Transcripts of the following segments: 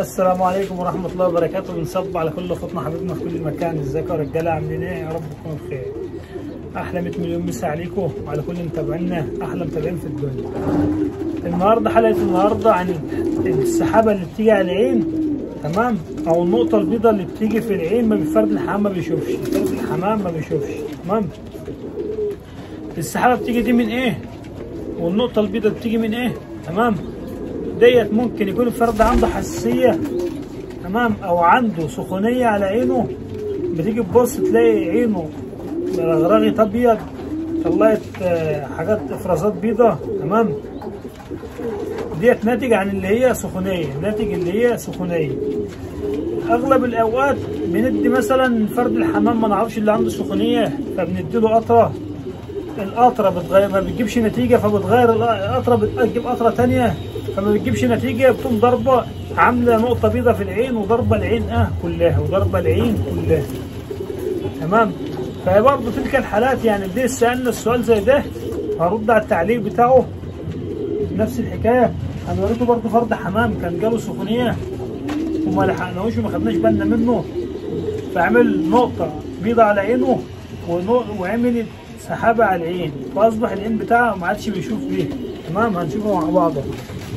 السلام عليكم ورحمة الله وبركاته بنصب على كل اخواتنا حبيبنا في كل مكان ازيكم يا رجالة عاملين ايه يا رب تكونوا بخير احلى 100 مليون مسا عليكم وعلى كل متابعينا احلى متابعين في الدنيا النهارده حلقة النهارده عن السحابة اللي بتيجي على العين تمام او النقطة البيضاء اللي بتيجي في العين ما فرد الحمام ما بيشوفش فرد الحمام ما بيشوفش تمام السحابة بتيجي دي من ايه والنقطة البيضاء بتيجي من ايه تمام ديت ممكن يكون الفرد عنده حساسية تمام او عنده سخونية على عينه بتيجي تبص تلاقي عينه رغرغت ابيض طلعت آه، حاجات افرازات بيضة تمام ديت ناتج عن اللي هي سخونية ناتج اللي هي سخونية اغلب الاوقات بندي مثلا فرد الحمام ما نعرفش اللي عنده سخونية فبنديله قطرة القطرة بتغير ما بتجيبش نتيجة فبتغير القطرة بتجيب قطرة تانية فما بتجيبش نتيجة بتقوم ضربة عاملة نقطة بيضة في العين وضربة العين اه كلها وضربة العين كلها تمام فهي برضه تلك الحالات يعني بدي سألنا السؤال زي ده هرد على التعليق بتاعه نفس الحكاية انا وريته برضه فرد حمام كان جاله سخونية وما لحقناهوش وما خدناش بالنا منه فعمل نقطة بيضة على عينه ونق- وعملت سحابة على العين فأصبح العين بتاعه ما عادش بيشوف بيه تمام هنشوفه مع بعض أهو.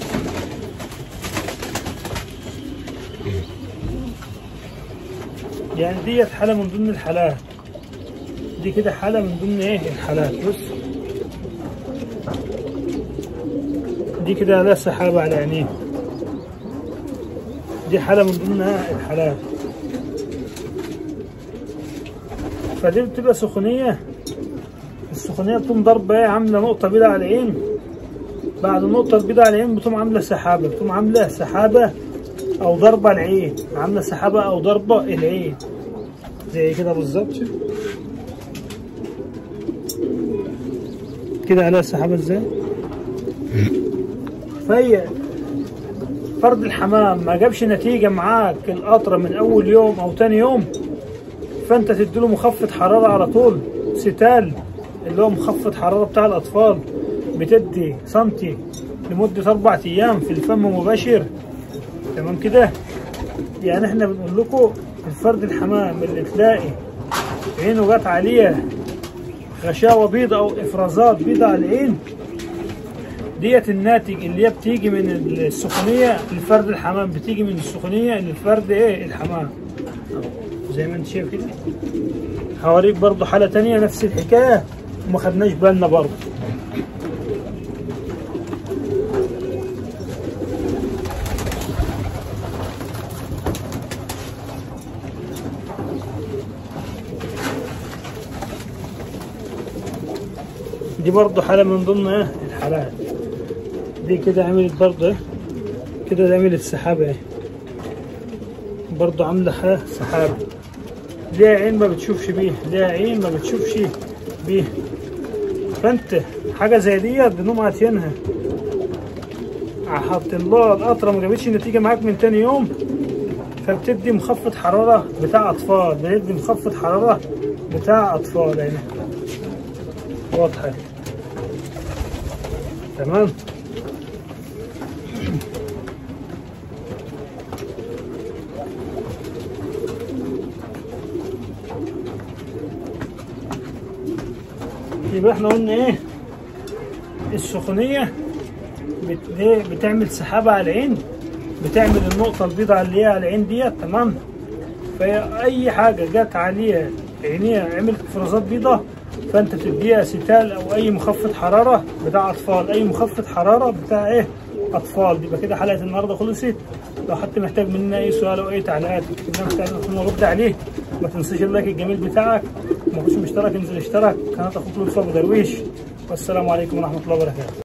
يعني ديت حالة من ضمن الحالات دي كده حالة من ضمن ايه الحالات بص دي كده لا سحابة على عينيه دي حالة من ضمن الحالات فدي بتبقى سخونية السخونية بتقوم ضربة ايه عاملة نقطة بيضاء على العين بعد النقطة البيضاء على العين بتقوم عاملة سحابة بتقوم عاملة سحابة أو ضربة العين عاملة سحابة أو ضربة العين زي كده بالظبط شوف. كده عليها سحابة ازاي فهي فرد الحمام ما جابش نتيجة معاك القطرة من أول يوم أو تاني يوم فأنت تديله مخفض حرارة على طول ستال اللي هو مخفض حرارة بتاع الأطفال بتدي سنتي لمدة أربع أيام في الفم مباشر تمام كده يعني احنا بنقول لكم الفرد الحمام اللي تلاقي عينه جت عليه غشاوة بيضة أو إفرازات بيضة على العين ديت الناتج اللي هي بتيجي من السخونية لفرد الحمام بتيجي من السخونية للفرد ايه الحمام زي ما انت شايف كده هوريك برضو حالة تانية نفس الحكاية وما خدناش بالنا برضو دي برضو حالة من ضمن ايه الحالات دي كده عملت برضو ايه كده ده عملت سحابة ايه برضو عاملة ها سحابة ليها عين ما بتشوفش بيه ليها عين ما بتشوفش بيه فانت حاجة زي دي بنقوم عاتينها حاطين لها القطرة ما جابتش نتيجة معاك من تاني يوم فبتدي مخفض حرارة بتاع أطفال بندي مخفض حرارة بتاع أطفال يعني واضحة تمام يبقى احنا قلنا ايه السخونية بت... إيه؟ بتعمل سحابة على العين بتعمل النقطة البيضاء اللي هي على العين ديت تمام فأي حاجة جت عليها عينيها عملت افرازات بيضاء فانت تديها ستال او اي مخفض حرارة بتاع اطفال اي مخفض حرارة بتاع ايه اطفال يبقى كده حلقة النهاردة خلصت لو حد محتاج مننا اي سؤال او اي تعليقات اكتب لنا في تعليقات نرد عليه ما تنساش اللايك الجميل بتاعك ما كنتش مشترك انزل اشترك قناة اخوك لطفي ابو درويش والسلام عليكم ورحمة الله وبركاته